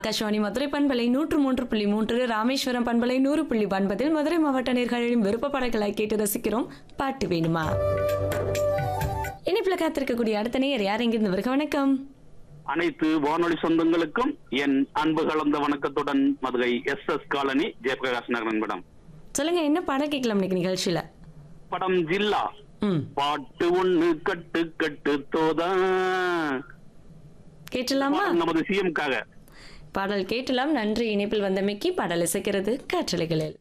ஆகாஷவாணி மதுரை பண்பலை நூற்று மூன்று புள்ளி மூன்று ராமேஸ்வரம் பண்பலை நூறு புள்ளி ஒன்பதில் மதுரை மாவட்ட நேர்களின் விருப்ப பாடல்களை கேட்டு ரசிக்கிறோம் பாட்டு வேணுமா இனிப்புல காத்திருக்கக்கூடிய அடுத்த நேயர் யார் எங்கிருந்து வருக வணக்கம் அனைத்து வானொலி சொந்தங்களுக்கும் என் அன்பு கலந்த வணக்கத்துடன் Madurai S S colony Jayaprakash நகரன் மேடம் சொல்லுங்க என்ன பாடல் கேட்கலாம் இன்னைக்கு நிகழ்ச்சியில படம் ஜில்லா ம் பாட்டு ஒண்ணு கட்டு கட்டு தோதா கேட்டலாமா நமது சிஎம்காக பாடல் கேட்டலாம் நன்றி இணைப்பில் வந்தமைக்கு பாடல் இசைக்கிறது காற்றலைகளில்